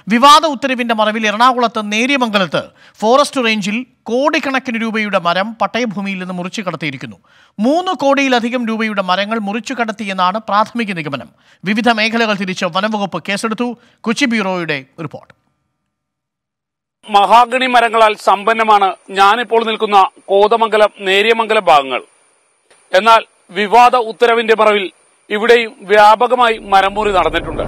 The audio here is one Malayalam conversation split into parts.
വിവാദ ഉത്തരവിന്റെ മറവിൽ എറണാകുളത്ത് നേര്യമംഗലത്ത് ഫോറസ്റ്റ് റേഞ്ചിൽ കോടിക്കണക്കിന് രൂപയുടെ മരം പട്ടയഭൂമിയിൽ നിന്ന് മുറിച്ചു കടത്തിയിരിക്കുന്നു മൂന്ന് കോടിയിലധികം രൂപയുടെ മരങ്ങൾ മുറിച്ചു കടത്തിയെന്നാണ് പ്രാഥമിക നിഗമനം വിവിധ മേഖലകൾ തിരിച്ച് വനംവകുപ്പ് കേസെടുത്തു കൊച്ചി ബ്യൂറോയുടെ റിപ്പോർട്ട് മഹാഗണി മരങ്ങളാൽ സമ്പന്നമാണ് ഞാനിപ്പോൾ നിൽക്കുന്ന കോതമംഗലം നേര്യമംഗലം ഭാഗങ്ങൾ എന്നാൽ വിവാദ ഉത്തരവിന്റെ മറവിൽ ഇവിടെയും വ്യാപകമായി മരമുറി നടന്നിട്ടുണ്ട്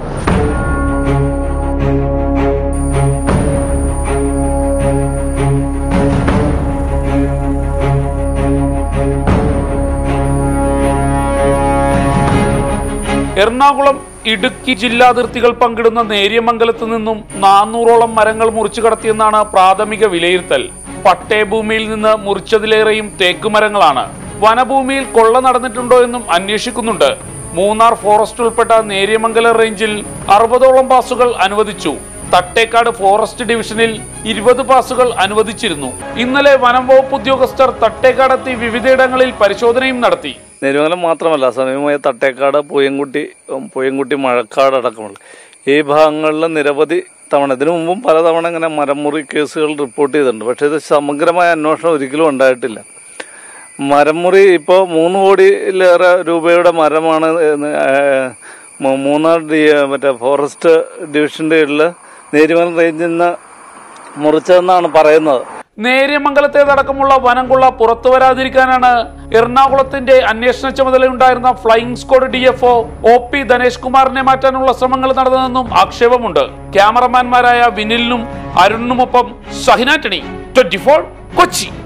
എറണാകുളം ഇടുക്കി ജില്ലാതിർത്തികൾ പങ്കിടുന്ന നേര്യമംഗലത്ത് നിന്നും നാനൂറോളം മരങ്ങൾ മുറിച്ചു കടത്തിയെന്നാണ് പ്രാഥമിക വിലയിരുത്തൽ പട്ടയഭൂമിയിൽ നിന്ന് മുറിച്ചതിലേറെയും തേക്കുമരങ്ങളാണ് വനഭൂമിയിൽ കൊള്ള നടന്നിട്ടുണ്ടോ എന്നും അന്വേഷിക്കുന്നുണ്ട് മൂന്നാർ ഫോറസ്റ്റ് ഉൾപ്പെട്ട നേര്യമംഗലം റേഞ്ചിൽ അറുപതോളം പാസുകൾ അനുവദിച്ചു തട്ടേക്കാട് ഫോറസ്റ്റ് ഡിവിഷനിൽ ഇരുപത് പാസുകൾ അനുവദിച്ചിരുന്നു ഇന്നലെ വനം വകുപ്പ് ഉദ്യോഗസ്ഥർ തട്ടേക്കാടെത്തി വിവിധയിടങ്ങളിൽ പരിശോധനയും നടത്തി നെരുമംഗലം മാത്രമല്ല സമീപമായ തട്ടേക്കാട് പൂയംകുട്ടി ഉം, പൂയംകുട്ടി മഴക്കാട് അടക്കമുള്ള ഈ ഭാഗങ്ങളിൽ നിരവധി തവണ ഇതിനു മുമ്പും പലതവണ ഇങ്ങനെ മരമുറി കേസുകൾ റിപ്പോർട്ട് ചെയ്തിട്ടുണ്ട് പക്ഷേ ഇത് സമഗ്രമായ അന്വേഷണം ഒരിക്കലും ഉണ്ടായിട്ടില്ല മരമുറി ഇപ്പോൾ മൂന്ന് കോടിയിലേറെ രൂപയുടെ മരമാണ് എന്ന്, ഏഹ്, മൂ- മൂന്നാർ ഡി മറ്റേ ഫോറസ്റ്റ് ഡിവിഷൻ്റെ കീഴിൽ നേരിമംഗലം റേഞ്ചിൽ നിന്ന് മുറിച്ചതെന്നാണ് പറയുന്നത് നേര്യമംഗലത്തേതടക്കമുള്ള വനംകൊള്ള പുറത്തു വരാതിരിക്കാനാണ് എറണാകുളത്തിന്റെ അന്വേഷണ ചുമതലയുണ്ടായിരുന്ന flying squad D F O P Dhanesh കുമാറിനെ മാറ്റാനുള്ള ശ്രമങ്ങൾ നടന്നതെന്നും ആക്ഷേപമുണ്ട് ക്യാമറമാൻമാരായ വിനിലിനും അരുണിനുമൊപ്പം ഷഹിനാറ്റണി ട്വന്റി കൊച്ചി